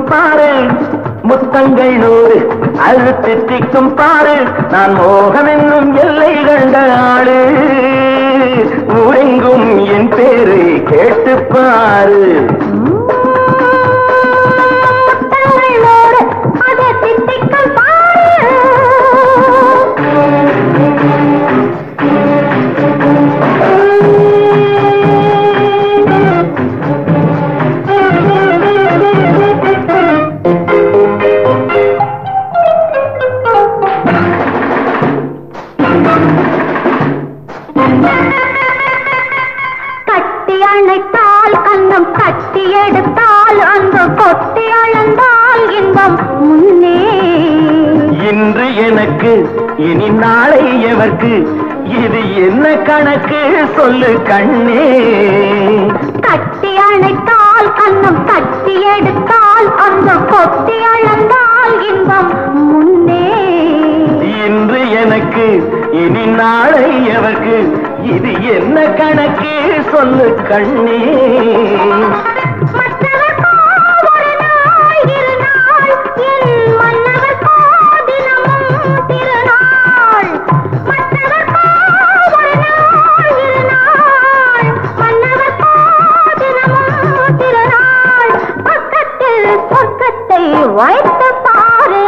தித்திக்கும் பாரு முத்தங்கள் நூறு அது தித்திக்கும் பாரு நான் மோகம் என்னும் எல்லை கண்ட ஆளு ஊரெங்கும் என் பேரு கேட்டு பாரு முத்தங்களோடு அதை தித்திக்கும் பாரு கட்டி அணைத்தால் கண்ணம் கட்டி எடுத்தால் அந்த கொட்டி அளந்தால் இன்பம் முன்னே இன்று எனக்கு இனி நாளை எவர்க்கு இது என்ன கணக்கு சொல்லு கண்ணே கட்டி அணைத்தால் கண்ணம் கட்டி எடுத்தால் அந்த கொட்டி அளந்தால் இன்பம் முன்னே இன்று எனக்கு இனி நாளை எவர்க்கு இது என்ன கணக்கு சொல்லு கண்ணே மற்றவர்க்கோ ஒரு நாள் இரு நாள், என் மன்னவர்க்கோ தினமும் திருநாள். மற்றவர்க்கோ ஒரு நாள் இரு நாள், மன்னவர்க்கோ தினமும் திருநாள். பக்கத்தில் சொர்க்கத்தை வைத்து பாரு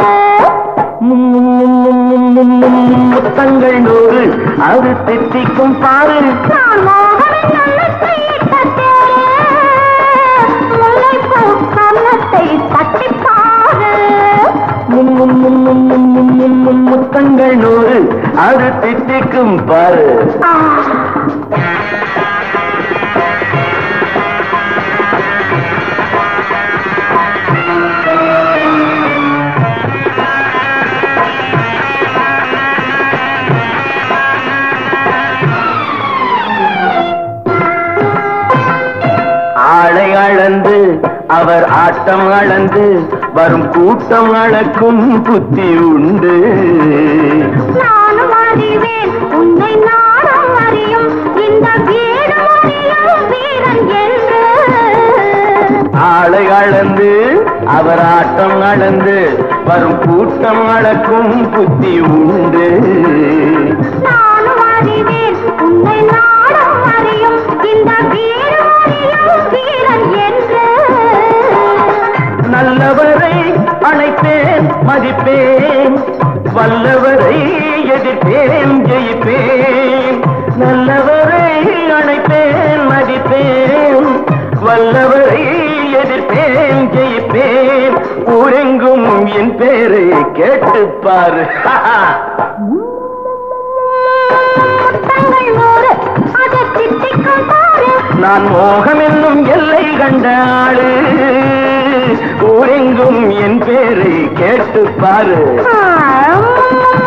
முத்தங்கள் நூறு அது தித்திக்கும் பாரு நான் மோகனின் நல்லத்தை இட்ட தேரு. முல்லைப்பூ கன்னத்தை தட்டிப் பாரு. முத்தங்கள் நூறு அது தித்திக்கும் பாரு ஆ. ஆளை அளந்து அவர் ஆட்டம் அளந்து வரும் கூட்டம் அளக்கும் புத்தி உண்டு நானும் அறிவேன் உன்னை நானும் அறியும் இந்த வீடு அறியும் வீரன் என்று ஆளை அளந்து அவர் ஆட்டம் அளந்து வரும் கூட்டம் அளக்கும் புத்தி உண்டு நானும் அறிவேன் உன்னை நானும் அறியும் இந்த வீடு அறியும் வீரன் என்று நல்லவரை அழைப்பேன் மதிப்பேன் வல்லவரை எதிர்ப்பேன் ஜெயிப்பேன் நல்லவரை அழைப்பேன் மதிப்பேன் வல்லவரை எதிர்ப்பேன் ஜெயிப்பேன் ஊரெங்கும் என் பேரை கேட்டுப்பாரு முத்தங்கள் நூறு அதை திட்டிக்கும் பாரு நான் மோகம் என்னும் எல்லை கண்ட ஆளு ஊரெங்கும் என் பேரை கேட்டுப்பாரு ஆ,